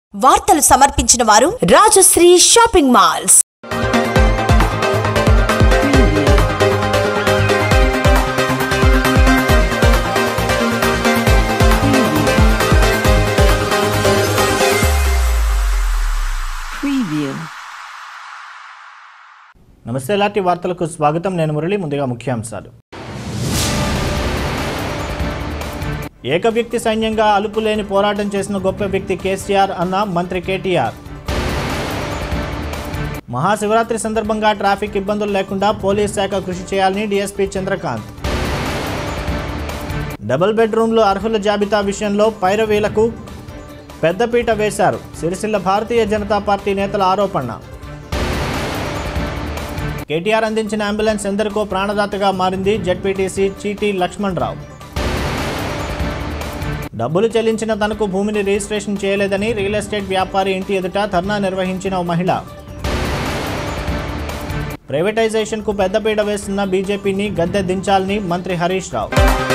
వార్తలు సమర్పించిన వారు రాజశ్రీ షాపింగ్ మాల్స్ Preview. నమస్తే లాంటి వార్తలకు స్వాగతం నేను మురళి ముందుగా ముఖ్యాంశాలు ఏక వ్యక్తి సైన్యంగా అలుపులేని పోరాటం చేసిన గొప్ప వ్యక్తి కేసీఆర్ అన్న మంత్రి కేటీఆర్ మహాశివరాత్రి సందర్భంగా ట్రాఫిక్ ఇబ్బందులు లేకుండా పోలీస్ శాఖ కృషి చేయాలని డీఎస్పీ చంద్రకాంత్ డబుల్ బెడ్రూమ్లు అర్హుల జాబితా విషయంలో పైరవీలకు పెద్దపీట వేశారు సిరిసిల్ల భారతీయ జనతా పార్టీ నేతల ఆరోపణ కేటీఆర్ అందించిన అంబులెన్స్ ఎందరికో ప్రాణదాతగా మారింది జడ్పీటీసీ చీటీ లక్ష్మణ్ రావు డబ్బులు చెల్లించిన తనకు భూమిని రిజిస్ట్రేషన్ చేయలేదని రియల్ ఎస్టేట్ వ్యాపారి ఇంటి ఎదుట ధర్నా నిర్వహించిన ఓ మహిళ ప్రైవేటైజేషన్కు పెద్దపీట వేస్తున్న బీజేపీని గద్దె దించాలని మంత్రి హరీష్ రావు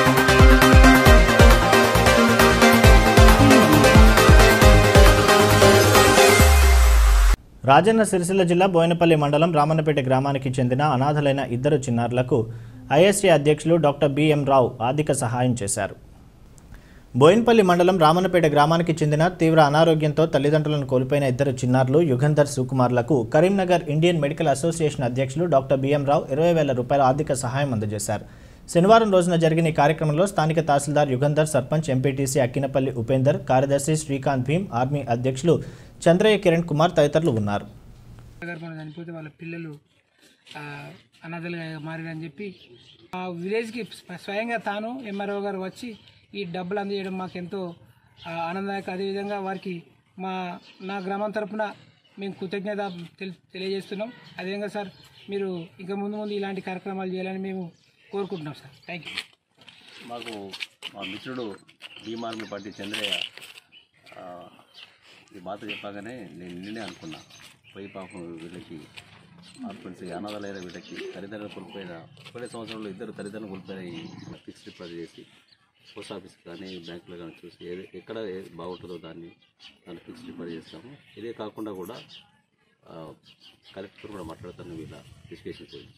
రాజన్న సిరిసిల్ల జిల్లా బోయినపల్లి మండలం రామన్నపేట గ్రామానికి చెందిన అనాథలైన ఇద్దరు చిన్నారులకు ఐఎస్సీ అధ్యక్షులు డాక్టర్ బిఎం రావు ఆర్థిక సహాయం చేశారు బోయిన్పల్లి మండలం రామన్నపేట గ్రామానికి చెందిన తీవ్ర అనారోగ్యంతో తల్లిదండ్రులను కోల్పోయిన ఇద్దరు చిన్నారులు యుగంధర్ సుకుమార్లకు కరీంనగర్ ఇండియన్ మెడికల్ అసోసియేషన్ అధ్యక్షులు డాక్టర్ బిఎం రావు ఇరవై వేల రూపాయల ఆర్థిక సహాయం అందజేశారు శనివారం రోజున జరిగిన ఈ కార్యక్రమంలో స్థానిక తహసీల్దార్ యుగంధర్ సర్పంచ్ ఎంపీటీసీ అక్కినపల్లి ఉపేందర్ కార్యదర్శి శ్రీకాంత్ భీమ్ ఆర్మీ అధ్యక్షులు చంద్రయ్య కిరణ్ కుమార్ తదితరులు ఉన్నారు గర్భంలో చనిపోతే వాళ్ళ పిల్లలు ఆ, అనాథలుగా మారారని చెప్పి ఆ విలేజ్కి స్వ- స్వయంగా తాను ఎంఆర్ఓ గారు వచ్చి ఈ డబ్బులు అందజేయడం మాకు ఎంతో ఆ, ఆనందదాయక అదేవిధంగా వారికి మా నా గ్రామం తరపున మేము కృతజ్ఞత తెలి- తెలియజేస్తున్నాం అదేవిధంగా సార్ మీరు ఇంకా ముందు ముందు ఇలాంటి కార్యక్రమాలు చేయాలని మేము కోరుకుంటున్నాం సార్ థ్యాంక్ యూ మాకు మా మిత్రుడు భీమార్మి పార్టీ చంద్రయ్య ఆ, ఈ మాట చెప్పగానే నేను నిన్నే అనుకున్నా పోయి పాపం వీళ్ళకి ఆర్ఫెన్స్ అనాథలైన వీళ్ళకి తల్లిదండ్రులు కోల్పోయిన ఒకటే సంవత్సరంలో ఇద్దరు తల్లిదండ్రులు కోల్పోయిన ఈ ఫిక్స్డ్ డిపాజిట్ చేసి పోస్ట్ ఆఫీస్ కానీ బ్యాంకులో కానీ చూసి ఏది ఎక్కడ ఏది బాగుంటుందో దాన్ని దాన్ని ఫిక్స్డ్ డిపాజిట్ చేస్తాము ఇదే కాకుండా కూడా ఆ, కలెక్టర్ కూడా మాట్లాడతాను వీళ్ళ డిస్కషన్ గురించి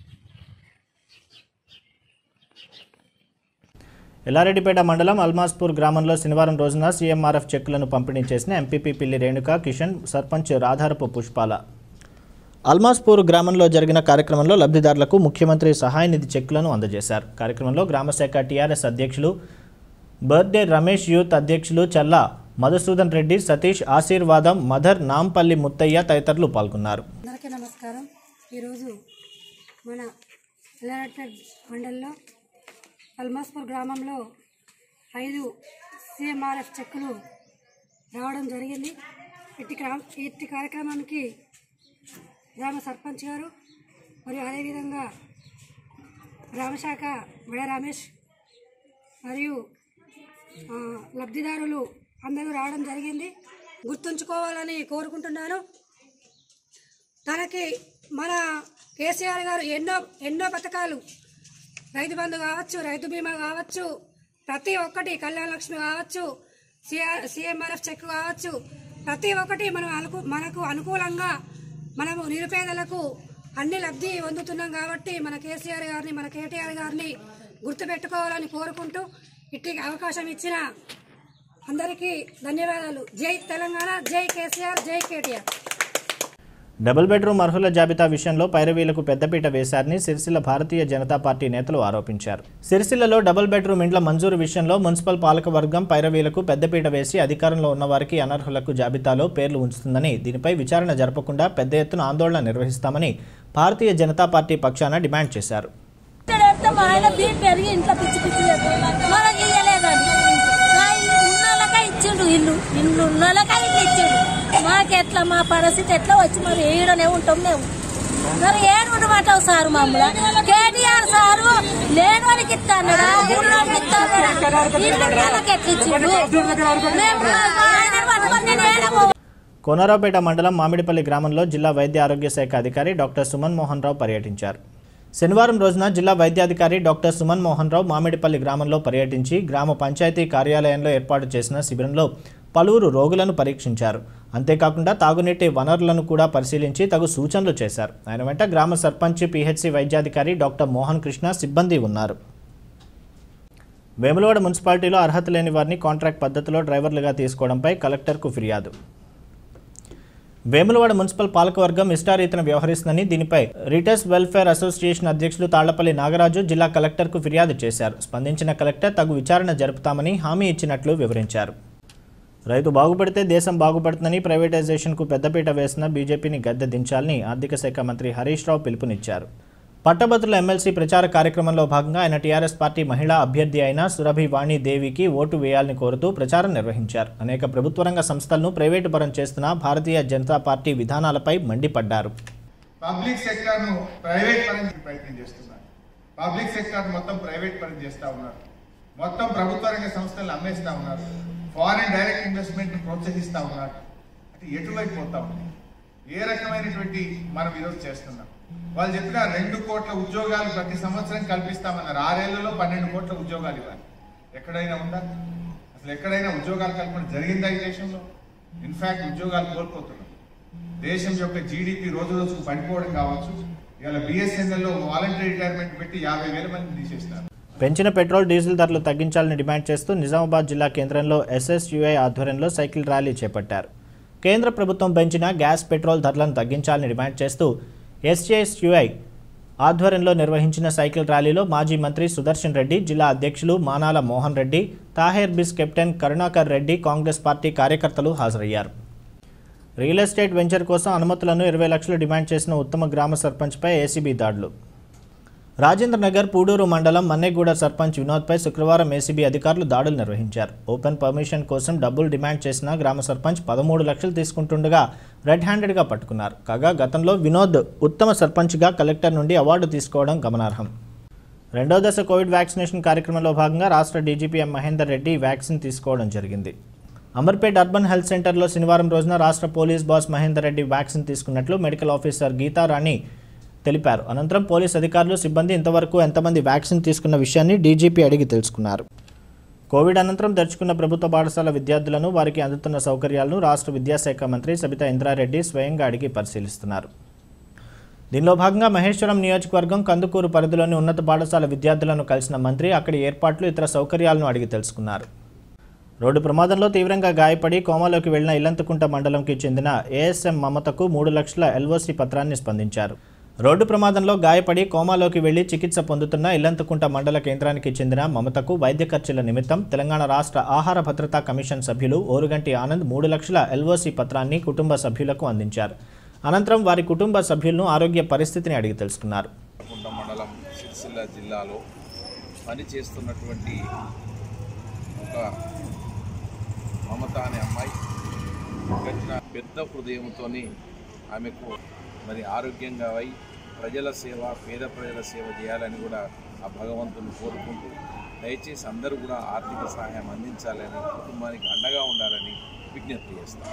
ఎల్లారెడ్డిపేట మండలం అల్మాస్పూర్ గ్రామంలో శనివారం రోజున సీఎంఆర్ఎఫ్ చెక్కులను పంపిణీ చేసిన ఎంపీపీ పిల్లి రేణుక కిషన్ సర్పంచ్ రాధారపు పుష్పాల అల్మాస్పూర్ గ్రామంలో జరిగిన కార్యక్రమంలో లబ్ధిదారులకు ముఖ్యమంత్రి సహాయ నిధి చెక్కులను అందజేశారు కార్యక్రమంలో గ్రామశాఖ టీఆర్ఎస్ అధ్యక్షులు బర్త్డే రమేష్ యూత్ అధ్యక్షులు చల్లా మధుసూదన్ రెడ్డి సతీష్ ఆశీర్వాదం మదర్ నాంపల్లి ముత్తయ్య తదితరులు పాల్గొన్నారు అందరికీ నమస్కారం ఈరోజు మన ఎల్లారెడ్డిపేట మండలంలో అల్మాస్పూర్ గ్రామంలో ఐదు సిఎంఆర్ఎఫ్ చెక్కులు రావడం జరిగింది ఇట్టి గ్రామ ఇట్టి కార్యక్రమానికి గ్రామ సర్పంచ్ గారు మరియు అదేవిధంగా గ్రామశాఖ బడ రమేష్ మరియు ఆ, లబ్ధిదారులు అందరూ రావడం జరిగింది గుర్తుంచుకోవాలని కోరుకుంటున్నాను తనకి మన కేసీఆర్ గారు ఎన్నో ఎన్నో పథకాలు రైతు బంధు కావచ్చు రైతు బీమా కావచ్చు ప్రతి ఒక్కటి కళ్యాణ లక్ష్మి కావచ్చు సిఆర్ సిఎంఆర్ఎఫ్ చెక్ కావచ్చు ప్రతి ఒక్కటి మనం అనుకు మనకు అనుకూలంగా మనము నిరుపేదలకు అన్ని లబ్ధి పొందుతున్నాం కాబట్టి మన కేసీఆర్ గారిని మన కేటీఆర్ గారిని గుర్తుపెట్టుకోవాలని కోరుకుంటూ ఇట్టి అవకాశం ఇచ్చిన అందరికీ ధన్యవాదాలు జై తెలంగాణ జై కేసీఆర్ జై కేటీఆర్ డబుల్ బెడ్రూమ్ అర్హుల జాబితా విషయంలో పైరవీలకు పెద్దపీట వేశారని సిరిసిల్ల భారతీయ జనతా పార్టీ నేతలు ఆరోపించారు సిరిసిల్లలో డబుల్ బెడ్రూమ్ ఇండ్ల మంజూరు విషయంలో మున్సిపల్ పాలక వర్గం పైరవీలకు పెద్దపీట వేసి అధికారంలో ఉన్న వారికి అనర్హులకు జాబితాలో పేర్లు ఉంచుతుందని దీనిపై విచారణ జరపకుండా పెద్ద ఎత్తున ఆందోళన నిర్వహిస్తామని భారతీయ జనతా పార్టీ పక్షాన డిమాండ్ చేశారు ఇక్కడెడితే మా ఆయన బీపీ పెరిగి ఇంట్లో పిచ్చి పిచ్చి చేస్తుంది. మనకి ఇయ్యలేదండి మా ఇల్లు ఉన్నోళ్ళకే ఇచ్చిండు ఇల్లు ఇల్లు ఉన్నోళ్ళకే ఇల్లు ఇచ్చిండు మాకెట్లా మా పరిస్థితి ఎట్లా వచ్చి మరి ఏడనే ఉంటాం మేము మరి ఏడు ఉండమంటావు సారు మమ్మల్ని కేటీఆర్ సారు లేనివాడికి ఇస్తాడా ఉన్నోడికి ఇస్తాడా ఇల్లు ఉన్నోళ్ళకి ఎట్లా ఇచ్చిండు మేము మా ఆయనను పట్టుకొని నేను ఏడము కోనరావుపేట మండలం మామిడిపల్లి గ్రామంలో జిల్లా వైద్య ఆరోగ్య శాఖ అధికారి డాక్టర్ సుమన్ మోహన్ రావు పర్యటించారు శనివారం రోజున జిల్లా వైద్యాధికారి డాక్టర్ సుమన్ మోహన్ రావు మామిడిపల్లి గ్రామంలో పర్యటించి గ్రామ పంచాయతీ కార్యాలయంలో ఏర్పాటు చేసిన శిబిరంలో పలువురు రోగులను పరీక్షించారు అంతేకాకుండా తాగునీటి వనరులను కూడా పరిశీలించి తగు సూచనలు చేశారు ఆయన వెంట గ్రామ సర్పంచ్ పిహెచ్సి వైద్యాధికారి డాక్టర్ మోహన్ కృష్ణ సిబ్బంది ఉన్నారు వేములవాడ మున్సిపాలిటీలో అర్హత లేని వారిని కాంట్రాక్ట్ పద్ధతిలో డ్రైవర్లుగా తీసుకోవడంపై కలెక్టర్కు ఫిర్యాదు వేములవాడ మున్సిపల్ పాలకవర్గం ఇష్టారీతన వ్యవహరిస్తుందని దీనిపై రిటర్స్ వెల్ఫేర్ అసోసియేషన్ అధ్యక్షులు తాళ్లపల్లి నాగరాజు జిల్లా కలెక్టర్కు ఫిర్యాదు చేశారు స్పందించిన కలెక్టర్ తగు విచారణ జరుపుతామని హామీ ఇచ్చినట్లు వివరించారు రైతు బాగుపడితే దేశం బాగుపడుతుందని ప్రైవేటైజేషన్కు పెద్దపీట వేసిన బీజేపీని గద్దె దించాలని ఆర్థిక శాఖ మంత్రి హరీష్ రావు పిలుపునిచ్చారు పట్టభద్రుల ఎమ్మెల్సీ ప్రచార కార్యక్రమంలో భాగంగా ఆయన టీఆర్ఎస్ పార్టీ మహిళా అభ్యర్థి అయిన సురభి వాణి దేవికి ఓటు వేయాలని కోరుతూ ప్రచారం నిర్వహించారు అనేక ప్రభుత్వ రంగ సంస్థలను ప్రైవేటు పరం చేస్తున్న భారతీయ జనతా పార్టీ విధానాలపై మండిపడ్డారు పబ్లిక్ సెక్టార్ను ప్రైవేట్ పరం ప్రయత్నం చేస్తున్నారు పబ్లిక్ సెక్టార్ మొత్తం ప్రైవేట్ పరం చేస్తా ఉన్నారు మొత్తం ప్రభుత్వ రంగ సంస్థలు అమ్మేస్తా ఉన్నారు ఫారిన్ డైరెక్ట్ ఇన్వెస్ట్మెంట్ ని ప్రోత్సహిస్తా ఉన్నారు అంటే ఎటువైపు పోతా ఉంది ఏ రకమైనటువంటి మనం ఈరోజు చేస్తున్నాం వాళ్ళు చెప్పిన రెండు కోట్ల ఉద్యోగాలు ప్రతి సంవత్సరం కల్పిస్తామన్నారు ఆరేళ్లలో పన్నెండు కోట్ల ఉద్యోగాలు ఇవ్వాలి ఎక్కడైనా ఉందా అసలు ఎక్కడైనా ఉద్యోగాలు కల్పన జరిగిందా ఈ దేశంలో ఇన్ఫాక్ట్ ఉద్యోగాలు కోల్పోతున్నాం దేశం యొక్క జీడిపి రోజు రోజుకు పడిపోవడం కావచ్చు ఇవాళ బిఎస్ఎన్ఎల్లో వాలంటరీ రిటైర్మెంట్ పెట్టి యాభై వేల మంది తీసేస్తారు పెంచిన పెట్రోల్ డీజిల్ ధరలు తగ్గించాలని డిమాండ్ చేస్తూ నిజామాబాద్ జిల్లా కేంద్రంలో ఎస్ఎస్యుఐ ఆధ్వర్యంలో సైకిల్ ర్యాలీ చేపట్టారు కేంద్ర ప్రభుత్వం పెంచిన గ్యాస్ పెట్రోల్ ధరలను తగ్గించాలని డిమాండ్ చేస్తూ ఎస్జేఎస్యుఐ ఆధ్వర్యంలో నిర్వహించిన సైకిల్ ర్యాలీలో మాజీ మంత్రి సుదర్శన్ రెడ్డి జిల్లా అధ్యక్షులు మానాల మోహన్ రెడ్డి తాహేర్ బిస్ కెప్టెన్ కరుణాకర్ రెడ్డి కాంగ్రెస్ పార్టీ కార్యకర్తలు హాజరయ్యారు రియల్ ఎస్టేట్ వెంచర్ కోసం అనుమతులను ఇరవై లక్షలు డిమాండ్ చేసిన ఉత్తమ గ్రామ సర్పంచ్పై ఏసీబీ దాడులు రాజేంద్ర నగర్ పూడూరు మండలం మన్నెగూడ సర్పంచ్ వినోద్పై శుక్రవారం ఏసీబీ అధికారులు దాడులు నిర్వహించారు ఓపెన్ పర్మిషన్ కోసం డబ్బులు డిమాండ్ చేసిన గ్రామ సర్పంచ్ పదమూడు లక్షలు తీసుకుంటుండగా రెడ్ హ్యాండెడ్గా పట్టుకున్నారు కాగా గతంలో వినోద్ ఉత్తమ సర్పంచ్గా కలెక్టర్ నుండి అవార్డు తీసుకోవడం గమనార్హం రెండో దశ కోవిడ్ వ్యాక్సినేషన్ కార్యక్రమంలో భాగంగా రాష్ట్ర DGP M Mahender Reddy vaccine తీసుకోవడం జరిగింది అమర్పేట్ అర్బన్ హెల్త్ సెంటర్లో శనివారం రోజున రాష్ట్ర police boss Mahender Reddy vaccine తీసుకున్నట్లు మెడికల్ ఆఫీసర్ గీతారాణి తెలిపారు అనంతరం పోలీస్ అధికారులు సిబ్బంది ఇంతవరకు ఎంతమంది వ్యాక్సిన్ తీసుకున్న విషయాన్ని డీజీపీ అడిగి తెలుసుకున్నారు కోవిడ్ అనంతరం తెరుచుకున్న ప్రభుత్వ పాఠశాల విద్యార్థులను వారికి అందుతున్న సౌకర్యాలను రాష్ట్ర విద్యాశాఖ మంత్రి సబితా ఇంద్రారెడ్డి స్వయంగా అడిగి పరిశీలిస్తున్నారు దీనిలో భాగంగా మహేశ్వరం నియోజకవర్గం కందుకూరు పరిధిలోని ఉన్నత పాఠశాల విద్యార్థులను కలిసిన మంత్రి అక్కడి ఏర్పాట్లు ఇతర సౌకర్యాలను అడిగి తెలుసుకున్నారు రోడ్డు ప్రమాదంలో తీవ్రంగా గాయపడి కోమాలోకి వెళ్లిన ఇల్లంతకుంట మండలంకి చెందిన ఏఎస్ఎం మమతకు మూడు లక్షల ఎల్ఓసి పత్రాన్ని స్పందించారు రోడ్డు ప్రమాదంలో గాయపడి కోమాలోకి వెళ్లి చికిత్స పొందుతున్న ఇల్లంతకుంట మండల కేంద్రానికి చెందిన మమతకు వైద్య ఖర్చుల నిమిత్తం తెలంగాణ రాష్ట్ర ఆహార భద్రతా కమిషన్ సభ్యులు ఓరుగంటి ఆనంద్ మూడు లక్షల ఎల్ఓసి పత్రాన్ని కుటుంబ సభ్యులకు అందించారు అనంతరం వారి కుటుంబ సభ్యులను ఆరోగ్య పరిస్థితిని అడిగి తెలుసుకున్నారు కుంట మండలం సిరిసిల్ల జిల్లాలో పని చేస్తున్నటువంటి ఒక మమత అనే అమ్మాయి గడిచిన పెద్ద హృదయంతో ఆమెకు మరి ఆరోగ్యంగా అయి ప్రజల సేవ పేద ప్రజల సేవ చేయాలని కూడా ఆ భగవంతుని కోరుకుంటూ దయచేసి అందరూ కూడా ఆర్థిక సహాయం అందించాలని కుటుంబానికి అండగా ఉండాలని విజ్ఞప్తి చేస్తాను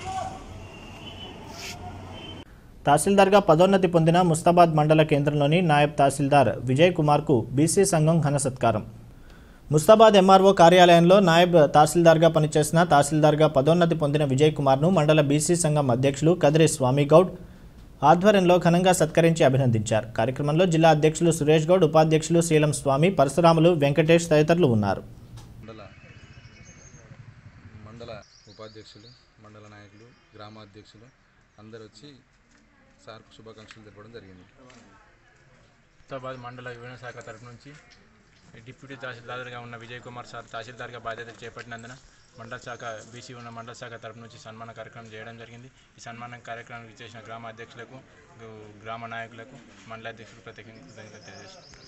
తహసీల్దార్గా పదోన్నతి పొందిన ముస్తాబాద్ మండల కేంద్రంలోని నాయబ్ తహసీల్దార్ విజయ్ కుమార్కు బీసీ సంఘం ఘన సత్కారం ముస్తాబాద్ ఎంఆర్ఓ కార్యాలయంలో నాయబ్ తహసీల్దార్గా పనిచేసిన తహసీల్దార్గా పదోన్నతి పొందిన విజయ్ కుమార్ను మండల బీసీ సంఘం అధ్యక్షులు కదిరి స్వామిగౌడ్ ఆధ్వర్యంలో ఘనంగా సత్కరించి అభినందించారు కార్యక్రమంలో జిల్లా అధ్యక్షులు సురేష్ గౌడ్ ఉపాధ్యక్షులు శీలం స్వామి పరశురాములు వెంకటేష్ తదితరులు ఉన్నారు మండల మండల ఉపాధ్యక్షులు మండల నాయకులు గ్రామ అధ్యక్షులు అందరు వచ్చి సార్కు శుభాకాంక్షలు తెలపడం జరిగింది హైదరాబాద్ మండల యువన శాఖ తరపు నుంచి డిప్యూటీ తహసీల్దార్గా ఉన్న విజయ్ కుమార్ సార్ తహసీల్దార్గా బాధ్యతలు చేపట్టినందున మండల శాఖ బీసీ ఉన్న మండల శాఖ తరపు నుంచి సన్మాన కార్యక్రమం చేయడం జరిగింది ఈ సన్మాన కార్యక్రమానికి చేసిన గ్రామ అధ్యక్షులకు గు- గ్రామ నాయకులకు మండల అధ్యక్షులకు ప్రత్యేకంగా కృతజ్ఞతలు తెలియజేస్తున్నాను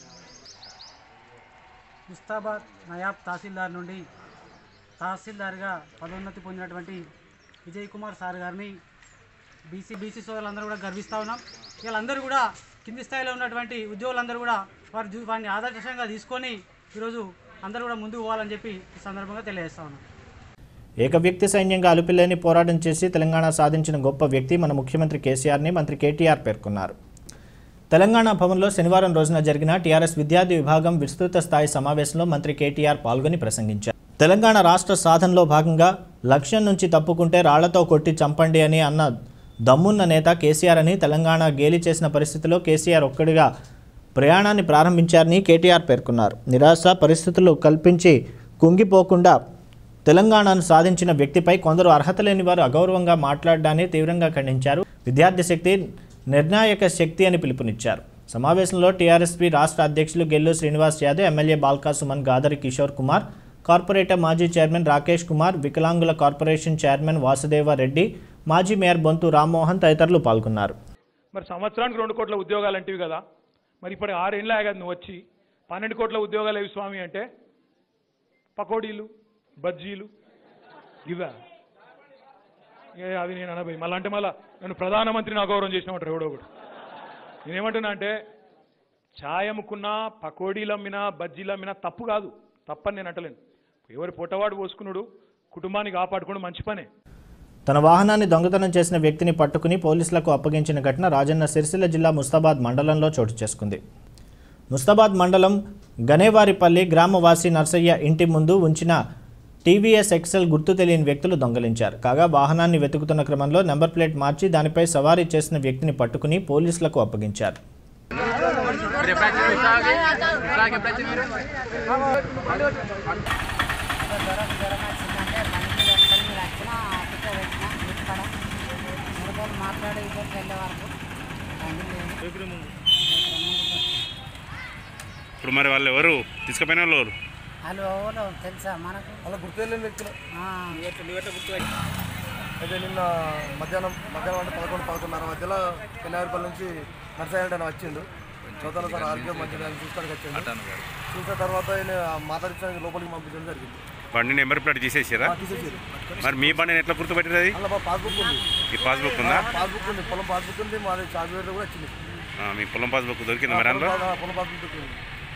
ముస్తాబాద్ నయాబ్ తహసీల్దార్ నుండి తహసీల్దార్గా పదోన్నతి పొందినటువంటి విజయ్ కుమార్ సార్ గారిని బీసీ బీసీ సోదరులందరూ కూడా గర్విస్తూ ఉన్నాం వీళ్ళందరూ కూడా కింది స్థాయిలో ఉన్నటువంటి ఉద్యోగులందరూ కూడా వారి జీ- వారిని ఆదర్శంగా తీసుకొని ఈరోజు అందరూ కూడా ముందుకు పోవాలని చెప్పి ఈ సందర్భంగా తెలియజేస్తా ఉన్నాం ఏక వ్యక్తి సైన్యంగా అలుపిల్లేని పోరాటం చేసి తెలంగాణ సాధించిన గొప్ప వ్యక్తి మన ముఖ్యమంత్రి కేసీఆర్ని మంత్రి కేటీఆర్ పేర్కొన్నారు తెలంగాణ భవన్లో శనివారం రోజున జరిగిన టీఆర్ఎస్ విద్యార్థి విభాగం విస్తృత స్థాయి సమావేశంలో మంత్రి కేటీఆర్ పాల్గొని ప్రసంగించారు తెలంగాణ రాష్ట్ర సాధనలో భాగంగా లక్ష్యం నుంచి తప్పుకుంటే రాళ్లతో కొట్టి చంపండి అని అన్న దమ్మున్న నేత కేసీఆర్ అని తెలంగాణ గేలి చేసిన పరిస్థితిలో కేసీఆర్ ఒక్కడిగా ప్రయాణాన్ని ప్రారంభించారని కేటీఆర్ పేర్కొన్నారు నిరాశ పరిస్థితులు కల్పించి కుంగిపోకుండా తెలంగాణను సాధించిన వ్యక్తిపై కొందరు అర్హత లేని వారు అగౌరవంగా మాట్లాడడాన్ని తీవ్రంగా ఖండించారు విద్యార్థి శక్తి నిర్ణాయక శక్తి అని పిలుపునిచ్చారు సమావేశంలో టీఆర్ఎస్పీ రాష్ట్ర అధ్యక్షులు గెల్లు శ్రీనివాస్ యాదవ్ ఎమ్మెల్యే బాల్కా సుమన్ గాదరి కిషోర్ కుమార్ కార్పొరేటర్ మాజీ చైర్మన్ రాకేష్ కుమార్ వికలాంగుల కార్పొరేషన్ చైర్మన్ వాసుదేవ రెడ్డి మాజీ మేయర్ బొంతు రామ్మోహన్ తదితరులు పాల్గొన్నారు మరి సంవత్సరానికి రెండు కోట్ల ఉద్యోగాలు అంటివి కదా మరి ఇప్పుడు ఆరేళ్ళే ఆగదు నువ్వు వచ్చి పన్నెండు కోట్ల ఉద్యోగాలు ఏవి స్వామి అంటే పకోడీలు బజ్జీలు ఇవా ఏ అది నేను అనబోయి మళ్ళీ అంటే మళ్ళీ నన్ను ప్రధానమంత్రిని అగౌరవం చేసినట్టు ఎవడో ఒకడు నేనేమంటున్నా అంటే ఛాయ్ అమ్ముకున్నా పకోడీలు అమ్మినా బజ్జీలు అమ్మినా తప్పు కాదు తప్పని నేను అంటలేను ఎవరి పొట్టవాడు పోసుకున్నాడు కుటుంబాన్ని కాపాడుకోవడం మంచి పనే తన వాహనాన్ని దొంగతనం చేసిన వ్యక్తిని పట్టుకుని పోలీసులకు అప్పగించిన ఘటన రాజన్న సిరిసిల్ల జిల్లా ముస్తాబాద్ మండలంలో చోటు చేసుకుంది ముస్తాబాద్ మండలం గనేవారిపల్లి గ్రామవాసి నర్సయ్య ఇంటి ముందు ఉంచిన టీవీఎస్ ఎక్సెల్ గుర్తు తెలియని వ్యక్తులు దొంగలించారు కాగా వాహనాన్ని వెతుకుతున్న క్రమంలో నెంబర్ ప్లేట్ మార్చి దానిపై సవారీ చేసిన వ్యక్తిని పట్టుకుని పోలీసులకు అప్పగించారు ఇప్పుడు మరి వాళ్ళు ఎవరు తీసుకుపోయిన వాళ్ళు ఎవరు వాళ్ళు ఎవరో తెలుసా మనకు అలా గుర్తులేని వ్యక్తులు అయితే నిన్న మధ్యాహ్నం మధ్యాహ్నం అంటే పదకొండు పదకొండున్నర మధ్యలో పెన్నారిపల్లి నుంచి నర్సయ్య అంటే ఆయన వచ్చిండు చదువుతాను సార్ ఆరోగ్యం మంచిగా అని చూసుకోవడానికి వచ్చిండు చూసిన తర్వాత ఆయన మాట్లాడించడానికి లోపలికి పంపించడం జరిగింది బండి నెంబర్ ప్లేట్ తీసేసారా ఆ, తీసేసారు. మరి మీ బండిని ఎట్లా గుర్తుపెట్టారు అది అలా మా పాస్బుక్ ఉంది ఈ పాస్బుక్ ఉందా ఆ, పాస్బుక్ ఉంది పొలం పాస్బుక్ ఉంది మాది చార్జ్వేర్ కూడా వచ్చింది ఆ, మీ పొలం పాస్బుక్ దొరికింది మరి ఆ, అందులో పొలం పా- పొలం పాస్బుక్ దొరికింది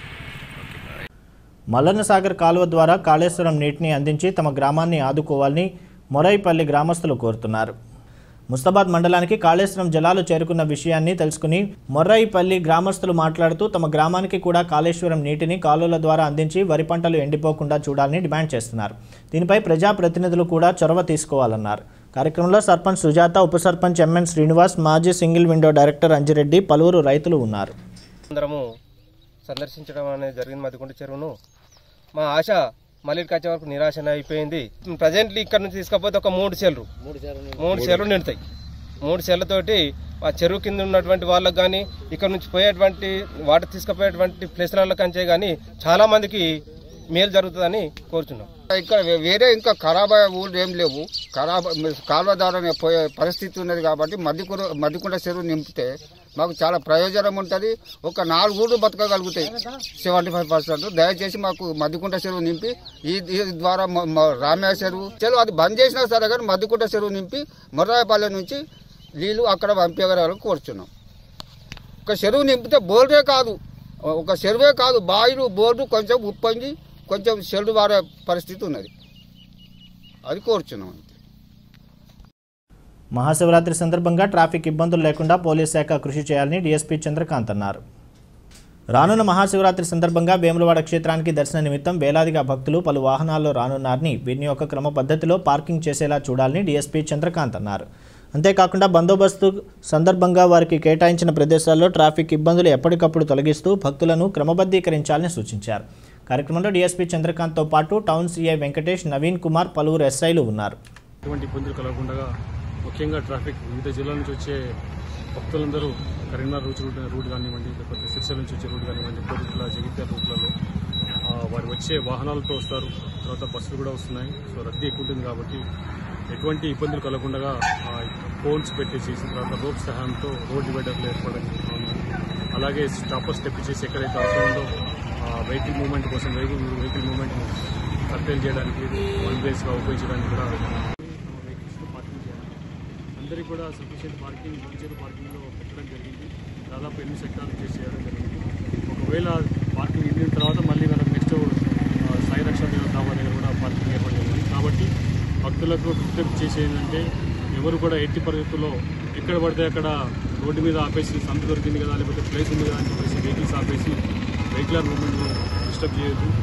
మల్లన్న సాగర్ కాలువ ద్వారా కాళేశ్వరం నీటిని అందించి తమ గ్రామాన్ని ఆదుకోవాలని మొరైపల్లి గ్రామస్తులు కోరుతున్నారు ముస్తాబాద్ మండలానికి కాళేశ్వరం జలాలు చేరుకున్న విషయాన్ని తెలుసుకుని మొర్రాయిపల్లి గ్రామస్తులు మాట్లాడుతూ తమ గ్రామానికి కూడా కాళేశ్వరం నీటిని కాలువల ద్వారా అందించి వరి పంటలు ఎండిపోకుండా చూడాలని డిమాండ్ చేస్తున్నారు దీనిపై ప్రజాప్రతినిధులు కూడా చొరవ తీసుకోవాలన్నారు కార్యక్రమంలో సర్పంచ్ సుజాత ఉప సర్పంచ్ ఎంఎన్ శ్రీనివాస్ మాజీ సింగిల్ విండో డైరెక్టర్ అంజిరెడ్డి పలువురు రైతులు ఉన్నారు అందరము సందర్శించడం అనేది జరిగింది మదికొండ చెరువును మా ఆశ మళ్ళీ వచ్చే వరకు నిరాశన అయిపోయింది ప్రజెంట్లీ ఇక్కడ నుంచి తీసుకపోతే ఒక మూడు చెర్లు మూడు చెర్లు నిండుతాయి మూడు చెర్లతోటి ఆ చెరువు కింద ఉన్నటువంటి వాళ్ళకి కానీ ఇక్కడ నుంచి పోయేటువంటి వాటర్ తీసుకుపోయేటువంటి ప్లేస్ల కంచే కానీ చాలా మందికి మేలు జరుగుతుందని కోరుతున్నాం ఇక్కడ వే- వేరే ఇంకా ఖరాబ్ అయ్యే ఊళ్ళు ఏం లేవు ఖరాబ్ కాలువ ద్వారా పోయే పరిస్థితి ఉన్నది కాబట్టి మద్దికూర మద్దికుంట చెరువు నింపితే మాకు చాలా ప్రయోజనం ఉంటుంది ఒక నాలుగు ఊళ్ళు బతకగలుగుతాయి సెవెంటీ ఫైవ్ పర్సెంట్ దయచేసి మాకు మద్దికుంట చెరువు నింపి ఈ ఈ ద్వారా మ- మ- రామయ్య చెరువు చెరువు అది బంద్ చేసినా సరే కానీ మద్దికుంట చెరువు నింపి మొర్రాయపల్లె నుంచి నీళ్లు అక్కడ పంపించగలని కోరుచున్నాం ఒక చెరువు నింపితే బోర్డే కాదు ఒక చెరువే కాదు బాయిలు బోర్డు కొంచెం ఉప్పొంగి కొంచెం చెల్లు వారే పరిస్థితి ఉన్నది అది కోరుచున్నాం మహాశివరాత్రి సందర్భంగా ట్రాఫిక్ ఇబ్బందులు లేకుండా పోలీస్ శాఖ కృషి చేయాలని డీఎస్పీ చంద్రకాంత్ అన్నారు రానున్న మహాశివరాత్రి సందర్భంగా వేములవాడ క్షేత్రానికి దర్శన నిమిత్తం వేలాదిగా భక్తులు పలు వాహనాల్లో రానున్నారని వీరిని ఒక క్రమ పద్ధతిలో పార్కింగ్ చేసేలా చూడాలని డీఎస్పీ చంద్రకాంత్ అన్నారు అంతేకాకుండా బందోబస్తు సందర్భంగా వారికి కేటాయించిన ప్రదేశాల్లో ట్రాఫిక్ ఇబ్బందులు ఎప్పటికప్పుడు తొలగిస్తూ భక్తులను క్రమబద్ధీకరించాలని సూచించారు కార్యక్రమంలో డీఎస్పీ చంద్రకాంత్తో పాటు టౌన్ సీఐ వెంకటేష్ నవీన్ కుమార్ పలువురు ఎస్ఐలు ఉన్నారు ఎటువంటి ఇబ్బందులు కలగకుండా ముఖ్యంగా ట్రాఫిక్ వివిధ జిల్లాల నుంచి వచ్చే భక్తులందరూ కరీంనగర్ రూట్ రూట్ రూట్ కానివ్వండి లేకపోతే సిరిసిల్ల నుంచి వచ్చే రూట్ కానివ్వండి కోరుట్ల జగిత్యాల రూట్లలో ఆ, వారు వచ్చే వాహనాలతో వస్తారు తర్వాత బస్సులు కూడా వస్తున్నాయి సో రద్దీ ఎక్కువ ఉంటుంది కాబట్టి ఎటువంటి ఇబ్బందులు కలగకుండా ఫోన్స్ పెట్టేసి తర్వాత రోప్ సహాయంతో రోడ్ డివైడర్లు ఏర్పడడం జరుగుతుంది అలాగే స్టాపర్స్ తెప్పించేసి ఎక్కడైతే అవసరం ఉందో వెహికల్ మూవ్మెంట్ కోసం వెహికల్ వెహికల్ మూవ్మెంట్ కర్టైల్ చేయడానికి వన్ వేస్గా ఉపయోగించడానికి కూడా వెహికల్స్లో పార్కింగ్ చేయాలి అందరికీ కూడా సఫిషియెంట్ పార్కింగ్ మంచిగా పార్కింగ్లో పెట్టడం జరిగింది దాదాపు ఎనిమిది సెక్టార్లు చేసి చేయడం జరిగింది ఒకవేళ పార్కింగ్ ఇచ్చిన తర్వాత మళ్ళీ మనకు నెక్స్ట్ సాయి రక్ష ధాబా దగ్గర కూడా పార్కింగ్ ఏర్పాటు జరిగింది కాబట్టి భక్తులకు విజ్ఞప్తి చేసేది ఏంటంటే ఎవరు కూడా ఎట్టి పరిస్థితుల్లో ఎక్కడ పడితే అక్కడ రోడ్డు మీద ఆపేసి సంత దొరికింది కదా లేకపోతే ప్లేస్ ఉంది కదా అని చెప్పేసి వెహికల్స్ ఆపేసి వెహికులర్ మూవ్మెంట్ డిస్టర్బ్ చేయొద్దు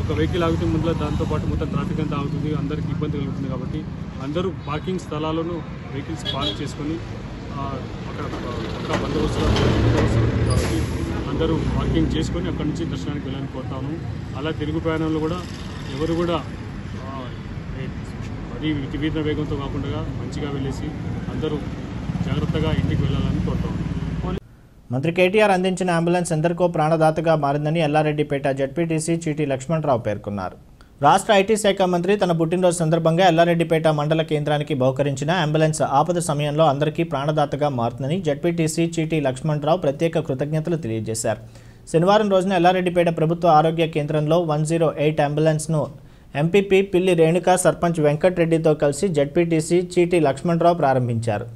ఒక వెహికల్ ఆగితే ముందులో దాంతోపాటు మొత్తం ట్రాఫిక్ అంతా ఆగుతుంది అందరికీ ఇబ్బంది కలుగుతుంది కాబట్టి అందరూ పార్కింగ్ స్థలాలను వెహికల్స్ పార్క్ చేసుకొని ఆ, అక్కడ అక్కడ బందోబస్తు బందోబస్తు ఉంటుంది కాబట్టి అందరూ పార్కింగ్ చేసుకొని అక్కడి నుంచి దర్శనానికి వెళ్ళాలని కోరుతాను అలా తిరుగు ప్రయాణంలో కూడా ఎవరు కూడా ఆ, ఏ- మరీ విపరీత వేగంతో కాకుండా మంచిగా వెళ్ళేసి అందరూ జాగ్రత్తగా ఇంటికి వెళ్ళాలని కోరుతాను మంత్రి కేటీఆర్ అందించిన అంబులెన్స్ ఎందరికో ప్రాణదాతగా మారిందని ఎల్లారెడ్డిపేట జడ్పీటీసీ చీటీ లక్ష్మణరావు పేర్కొన్నారు రాష్ట్ర ఐటీ శాఖ మంత్రి తన పుట్టినరోజు సందర్భంగా ఎల్లారెడ్డిపేట మండల కేంద్రానికి బహుకరించిన అంబులెన్స్ ఆపద సమయంలో అందరికీ ప్రాణదాతగా మారుతుందని జడ్పీటీసీ చీటీ లక్ష్మణరావు ప్రత్యేక కృతజ్ఞతలు తెలియజేశారు శనివారం రోజున ఎల్లారెడ్డిపేట ప్రభుత్వ ఆరోగ్య కేంద్రంలో వన్ జీరో ఎయిట్ అంబులెన్స్ను ఎంపీపీ పిల్లి రేణుక సర్పంచ్ వెంకట్రెడ్డితో కలిసి జడ్పీటీసీ చీటీ లక్ష్మణరావు ప్రారంభించారు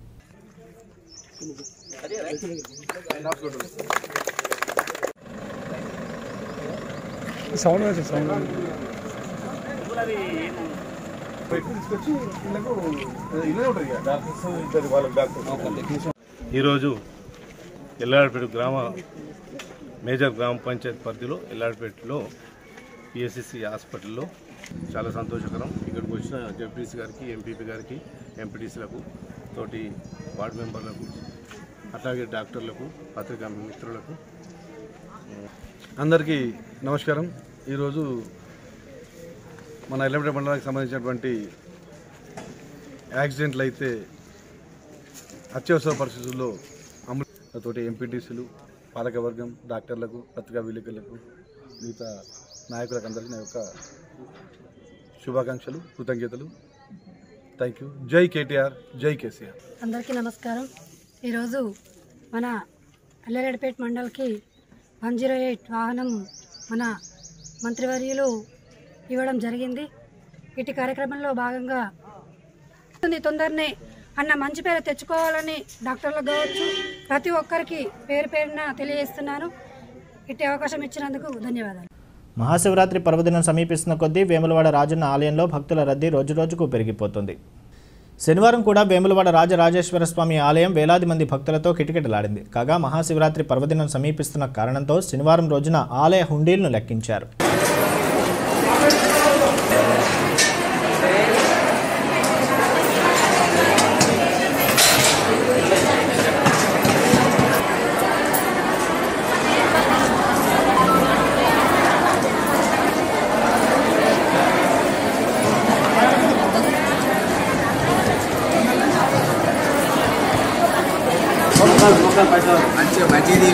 సౌండ్ వచ్చి సౌండ్ ఈరోజు ఎల్లాడిపేట గ్రామ మేజర్ గ్రామ పంచాయతీ పరిధిలో ఎల్లాడిపేటలో పిఎస్సిసి హాస్పిటల్లో చాలా సంతోషకరం ఇక్కడికి వచ్చిన జడ్పీసీ గారికి ఎంపీపీ గారికి ఎంపీటీసీలకు తోటి వార్డు మెంబర్లకు అట్లాగే డాక్టర్లకు పత్రికా మిత్రులకు అందరికీ నమస్కారం ఈరోజు మన ఎల్లపేట మండలానికి సంబంధించినటువంటి యాక్సిడెంట్లు అయితే అత్యవసర పరిస్థితుల్లో అమలు తోటి ఎంపీటీసీలు పాలకవర్గం డాక్టర్లకు పత్రికా విలేకరులకు మిగతా నాయకులకు అందరికీ నా యొక్క శుభాకాంక్షలు కృతజ్ఞతలు థ్యాంక్ యూ జై కేటీఆర్ జై కేసీఆర్ అందరికీ నమస్కారం ఈరోజు మన అల్లరెడ్డిపేట మండల్కి వన్ జీరో ఎయిట్ వాహనం మన మంత్రివర్యులు ఇవ్వడం జరిగింది ఇటు కార్యక్రమంలో భాగంగా ఉంది తొందరనే అన్న మంచి పేరు తెచ్చుకోవాలని డాక్టర్లకు కావచ్చు ప్రతి ఒక్కరికి పేరు పేరున తెలియజేస్తున్నాను ఇట్టి అవకాశం ఇచ్చినందుకు ధన్యవాదాలు మహాశివరాత్రి పర్వదినం సమీపిస్తున్న కొద్దీ వేములవాడ రాజన్న ఆలయంలో భక్తుల రద్దీ రోజురోజుకు పెరిగిపోతుంది శనివారం కూడా వేములవాడ రాజరాజేశ్వర స్వామి ఆలయం వేలాది మంది భక్తులతో కిటకిటలాడింది కాగా మహాశివరాత్రి పర్వదినం సమీపిస్తున్న కారణంతో శనివారం రోజున ఆలయ హుండీలను లెక్కించారు మంచిగా మంచిది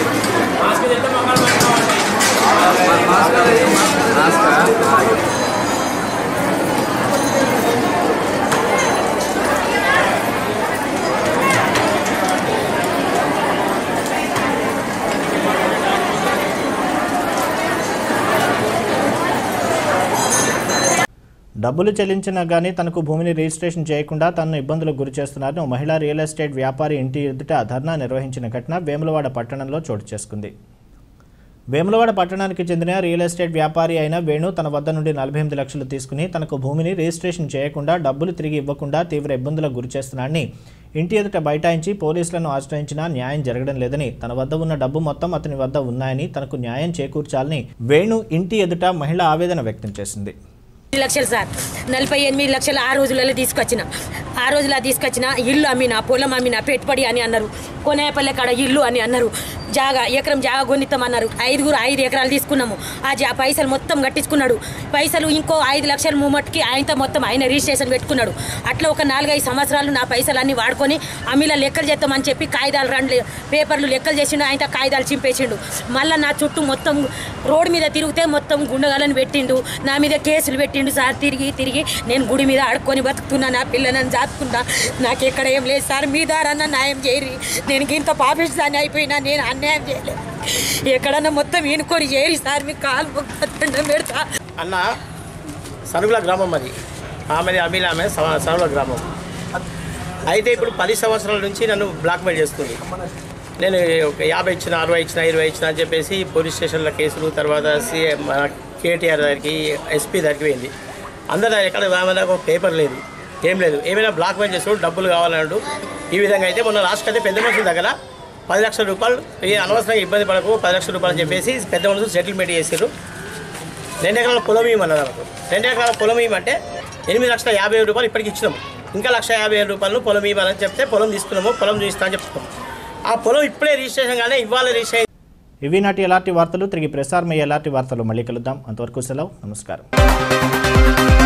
డబ్బులు చెల్లించినా గానీ తనకు భూమిని రిజిస్ట్రేషన్ చేయకుండా తనను ఇబ్బందులకు గురి చేస్తున్నారని ఓ మహిళా రియల్ ఎస్టేట్ వ్యాపారి ఇంటి ఎదుట ధర్నా నిర్వహించిన ఘటన వేములవాడ పట్టణంలో చోటు చేసుకుంది వేములవాడ పట్టణానికి చెందిన రియల్ ఎస్టేట్ వ్యాపారి అయిన వేణు తన వద్ద నుండి నలభై ఎనిమిది లక్షలు తీసుకుని తనకు భూమిని రిజిస్ట్రేషన్ చేయకుండా డబ్బులు తిరిగి ఇవ్వకుండా తీవ్ర ఇబ్బందులకు గురి చేస్తున్నాడని ఇంటి ఎదుట బైఠాయించి పోలీసులను ఆశ్రయించినా న్యాయం జరగడం లేదని తన వద్ద ఉన్న డబ్బు మొత్తం అతని వద్ద ఉన్నాయని తనకు న్యాయం చేకూర్చాలని వేణు ఇంటి ఎదుట మహిళ ఆవేదన వ్యక్తం చేసింది ఎనిమిది లక్షలు సార్ నలభై ఎనిమిది లక్షలు ఆ రోజులలో తీసుకొచ్చిన ఆ రోజులో తీసుకొచ్చిన ఇల్లు అమ్మిన పొలం అమ్మిన పెట్టుబడి అని అన్నారు కొనేపల్లె కాడ ఇల్లు అని అన్నారు జాగా ఎకరం జాగా కొనిస్తామన్నారు ఐదుగురు ఐదు ఎకరాలు తీసుకున్నాము ఆ జా పైసలు మొత్తం కట్టించుకున్నాడు పైసలు ఇంకో ఐదు లక్షల మూమట్కి ఆయనతో మొత్తం ఆయన రిజిస్ట్రేషన్ పెట్టుకున్నాడు అట్లా ఒక నాలుగైదు సంవత్సరాలు నా పైసలు అన్ని వాడుకొని అమ్మిలా లెక్కలు చేస్తామని చెప్పి కాగితాలు రెండు పేపర్లు లెక్కలు చేసిండు ఆయన కాగితాలు చింపేసిండు మళ్ళీ నా చుట్టూ మొత్తం రోడ్డు మీద తిరిగితే మొత్తం గుండగాలను పెట్టిండు నా మీద కేసులు పెట్టిండు సార్ తిరిగి తిరిగి నేను గుడి మీద ఆడుకొని బతుకుతున్నా నా పిల్లలను జాతుకున్నా నాకు ఎక్కడ ఏం లేదు సార్ మీ దారన్నా న్యాయం చేయరి నేను ఇంత పాపిస్తాన్ని అయిపోయినా నేను అన్యాయం చేయలేదు ఎక్కడన్నా మొత్తం ఈనుకొని చేయరి సార్ మీ కాలు మొక్కుతుండ పెడతా అన్న సనుగుల గ్రామం అది ఆమెది అమీల ఆమె సవ- సనుగుల గ్రామం అయితే ఇప్పుడు పది సంవత్సరాల నుంచి నన్ను బ్లాక్మెయిల్ చేస్తుంది నేను ఒక యాభై ఇచ్చిన అరవై ఇచ్చిన ఇరవై ఇచ్చిన అని చెప్పేసి పోలీస్ స్టేషన్ల కేసులు తర్వాత సీఎం మన కేటీఆర్ దగ్గరికి ఎస్పీ దగ్గరికి పోయింది అందరూ ఎక్కడ ఆమె దగ్గర ఒక పేపర్ లేదు ఏం లేదు ఏమైనా బ్లాక్మెయిల్ చేస్తాడు డబ్బులు కావాలన్నాడు ఈ విధంగా అయితే మొన్న లాస్ట్ అయితే పెద్ద మనుషుల దగ్గర పది లక్షల రూపాయలు ఏ అనవసరంగా ఇబ్బంది పడకు పది లక్షల రూపాయలు అని చెప్పేసి పెద్ద మనుషులు సెటిల్మెంట్ చేశారు రెండు ఎకరాల పొలం ఇవ్వమన్నది నాకు రెండు ఎకరాల పొలం ఇవ్వమంటే ఎనిమిది లక్షల యాభై వేల రూపాయలు ఇప్పటికి ఇచ్చినాము ఇంకా లక్ష యాభై వేల రూపాయలు పొలం ఇవ్వాలని చెప్తే పొలం తీసుకున్నాము పొలం చూపిస్తా అని చెప్తున్నాము ఆ పొలం ఇప్పుడే రిజిస్ట్రేషన్ కానీ ఇవ్వాలి రిజిస్ట్రేషన్ ఇవి నాటి ఎలాంటి వార్తలు తిరిగి ప్రసారమయ్యే ఎలాంటి వార్తలు మళ్ళీ కలుద్దాం అంతవరకు సెలవు నమస్కారం